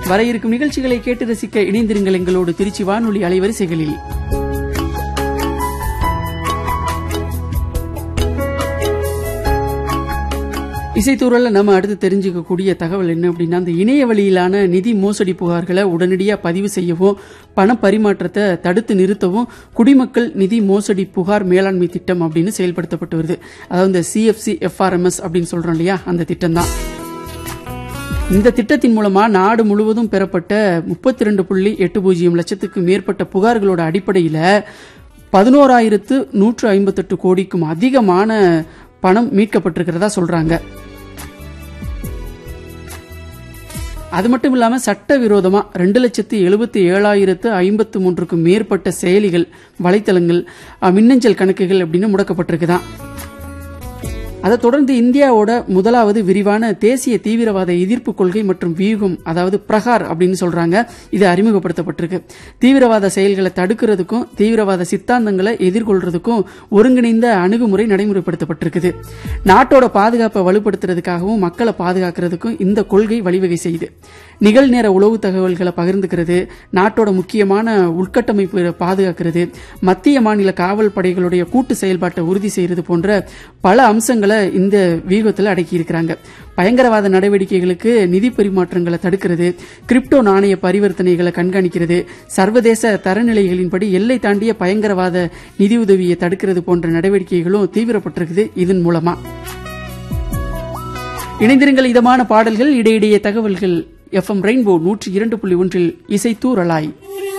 வர இருக்கும் நிகழ்ச்சிகளை கேட்டு ரசிக்க இணைந்திருங்கள் எங்களோடு திருச்சி வானொலி அலைவரிசைகளில் இசைத்தூரல்ல நம்ம அடுத்து தெரிஞ்சுக்கக்கூடிய தகவல் என்ன அப்படின்னா அந்த இணைய வழியிலான நிதி மோசடி புகார்களை உடனடியாக பதிவு செய்யவும் பண பரிமாற்றத்தை தடுத்து நிறுத்தவும் குடிமக்கள் நிதி மோசடி புகார் மேலாண்மை திட்டம் அப்படின்னு செயல்படுத்தப்பட்டு வருது அதாவது இந்த சிஎஃப்சி எஃப்ஆர்எம்எஸ் அப்படின்னு சொல்றோம் இல்லையா அந்த திட்டம் தான் இந்த திட்டத்தின் மூலமா நாடு முழுவதும் பெறப்பட்ட முப்பத்தி ரெண்டு புள்ளி எட்டு பூஜ்ஜியம் லட்சத்துக்கு மேற்பட்ட புகார்களோட அடிப்படையில பதினோராயிரத்து நூற்று ஐம்பத்தெட்டு கோடிக்கும் அதிகமான பணம் மீட்கப்பட்டிருக்கிறதா சொல்றாங்க அது மட்டும் இல்லாம சட்டவிரோதமா ரெண்டு லட்சத்து எழுபத்தி ஏழாயிரத்து ஐம்பத்து மூன்றுக்கும் மேற்பட்ட செயலிகள் வலைத்தளங்கள் அஹ், மின்னஞ்சல் கணக்குகள் அப்படின்னு முடக்கப்பட்டிருக்குதான் அதை தொடர்ந்து இந்தியாவோட முதலாவது விரிவான தேசிய தீவிரவாத எதிர்ப்பு கொள்கை மற்றும் வியூகம் அதாவது பிரகார் அப்படின்னு சொல்றாங்க இது அறிமுகப்படுத்தப்பட்டிருக்கு தீவிரவாத செயல்களை தடுக்கிறதுக்கும் தீவிரவாத சித்தாந்தங்களை எதிர்கொள்றதுக்கும் ஒருங்கிணைந்த அணுகுமுறை நடைமுறைப்படுத்தப்பட்டிருக்குது நாட்டோட பாதுகாப்பை வலுப்படுத்துறதுக்காகவும் மக்களை பாதுகாக்கிறதுக்கும் இந்த கொள்கை வழிவகை செய்யுது நிகழ்நேர உளவு தகவல்களை பகிர்ந்துக்கிறது நாட்டோட முக்கியமான உள்கட்டமைப்பு பாதுகாக்கிறது மத்திய மாநில காவல் படைகளுடைய கூட்டு செயல்பாட்டை உறுதி செய்யறது போன்ற பல அம்சங்களை இந்த வியூகத்தில் அடக்கி இருக்கிறாங்க பயங்கரவாத நடவடிக்கைகளுக்கு நிதி பரிமாற்றங்களை தடுக்கிறது கிரிப்டோ நாணய பரிவர்த்தனைகளை கண்காணிக்கிறது சர்வதேச தரநிலைகளின்படி எல்லை தாண்டிய பயங்கரவாத நிதியுதவியை தடுக்கிறது போன்ற நடவடிக்கைகளும் தீவிரப்பட்டிருக்குது இதன் மூலமா இணைந்திருங்கள் இதமான பாடல்கள் இடையிடையே தகவல்கள் எஃப்எம் ரெயின்போ நூற்றி இரண்டு புள்ளி ஒன்றில் இசை தூரலாய்